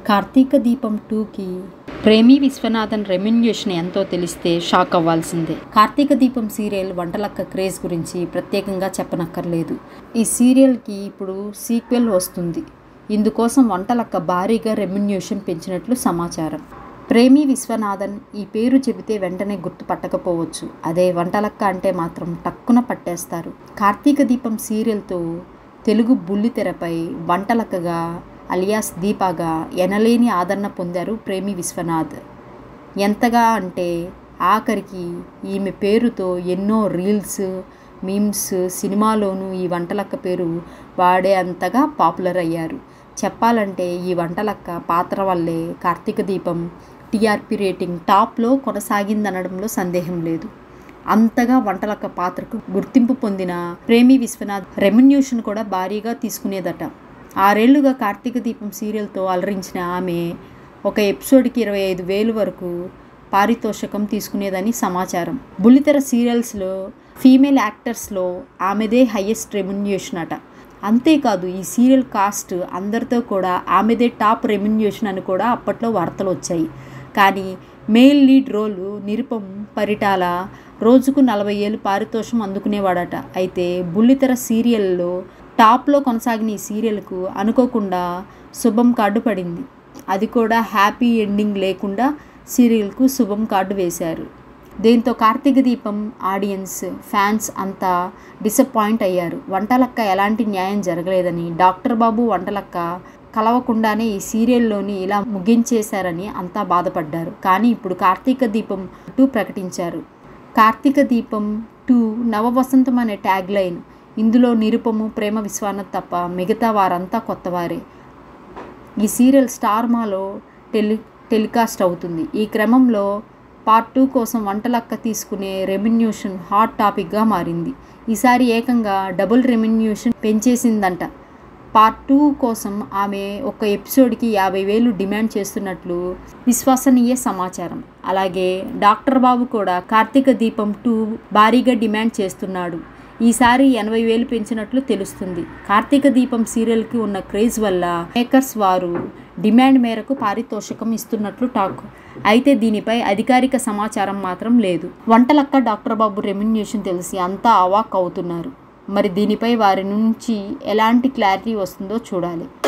కార్తీక దీపం టూకి ప్రేమి విశ్వనాథన్ రెమ్యున్యూషన్ ఎంతో తెలిస్తే షాక్ అవ్వాల్సిందే కార్తీక దీపం సీరియల్ వంటలక్క క్రేజ్ గురించి ప్రత్యేకంగా చెప్పనక్కర్లేదు ఈ సీరియల్కి ఇప్పుడు సీక్వెల్ వస్తుంది ఇందుకోసం వంటలక్క భారీగా రెమ్యున్యూషన్ పెంచినట్లు సమాచారం ప్రేమి విశ్వనాథన్ ఈ పేరు చెబితే వెంటనే గుర్తుపట్టకపోవచ్చు అదే వంటలక్క అంటే మాత్రం టక్కున పట్టేస్తారు కార్తీక దీపం సీరియల్తో తెలుగు బుల్లితెరపై వంటలక్కగా అలియాస్ దీపాగా ఎనలేని ఆదరణ పొందారు ప్రేమి విశ్వనాథ్ ఎంతగా అంటే ఆఖరికి ఈమె పేరుతో ఎన్నో రీల్స్ మీమ్స్ సినిమాలోనూ ఈ వంటలక్క పేరు వాడే అంతగా పాపులర్ అయ్యారు చెప్పాలంటే ఈ వంటలక్క పాత్ర వల్లే కార్తీక దీపం టీఆర్పీ రేటింగ్ టాప్లో కొనసాగిందనడంలో సందేహం లేదు అంతగా వంటలక్క పాత్రకు గుర్తింపు పొందిన ప్రేమి విశ్వనాథ్ రెమ్యున్యూషన్ కూడా భారీగా తీసుకునేదట ఆరేళ్లుగా కార్తీక దీపం సీరియల్తో అలరించిన ఆమె ఒక ఎపిసోడ్కి ఇరవై ఐదు వేలు వరకు పారితోషికం తీసుకునేదని సమాచారం బుల్లితెర సీరియల్స్లో ఫీమేల్ యాక్టర్స్లో ఆమెదే హయ్యెస్ట్ రెమ్యున్యూషన్ అట అంతేకాదు ఈ సీరియల్ కాస్ట్ అందరితో కూడా ఆమెదే టాప్ రెమ్యున్యూషన్ అని కూడా అప్పట్లో వార్తలు వచ్చాయి కానీ male lead role Nirupam Paritala రోజుకు నలభై ఏళ్ళు పారితోషం అందుకునేవాడట అయితే బుల్లితెర సీరియల్లో టాప్లో కొనసాగిన ఈ సీరియల్కు అనుకోకుండా శుభం కార్డు పడింది అది కూడా హ్యాపీ ఎండింగ్ లేకుండా సీరియల్కు శుభం కార్డు వేశారు దీంతో కార్తీక దీపం ఆడియన్స్ ఫ్యాన్స్ అంతా డిసప్పాయింట్ అయ్యారు వంటలక్క ఎలాంటి న్యాయం జరగలేదని డాక్టర్ బాబు వంటలక్క కలవకుండానే ఈ సీరియల్లోని ఇలా ముగించేశారని అంతా బాధపడ్డారు కానీ ఇప్పుడు కార్తీక దీపం టూ ప్రకటించారు కార్తీక దీపం టూ నవవసంతం అనే ట్యాగ్ లైన్ ఇందులో నిరుపము ప్రేమ విశ్వానత్ తప్ప మిగతా వారంతా కొత్తవారే ఈ సీరియల్ స్టార్ మాలో టెలి టెలికాస్ట్ అవుతుంది ఈ క్రమంలో పార్ట్ టూ కోసం వంటలక్క తీసుకునే రెమ్యున్యూషన్ హాట్ టాపిక్గా మారింది ఈసారి ఏకంగా డబుల్ రెమ్యున్యూషన్ పెంచేసిందంట పార్ట్ టూ కోసం ఆమె ఒక ఎపిసోడ్కి యాభై వేలు డిమాండ్ చేస్తున్నట్లు విశ్వసనీయ సమాచారం అలాగే డాక్టర్ బాబు కూడా కార్తీక దీపం టూ భారీగా డిమాండ్ చేస్తున్నాడు ఈసారి ఎనభై వేలు పెంచినట్లు తెలుస్తుంది కార్తీక దీపం సీరియల్కి ఉన్న క్రేజ్ వల్ల మేకర్స్ వారు డిమాండ్ మేరకు పారితోషికం ఇస్తున్నట్లు టాక్ అయితే దీనిపై అధికారిక సమాచారం మాత్రం లేదు వంటలక్క డాక్టర్ బాబు రెమ్యున్యూషన్ తెలిసి అంతా అవాక్ అవుతున్నారు మరి దీనిపై వారి నుంచి ఎలాంటి క్లారిటీ వస్తుందో చూడాలి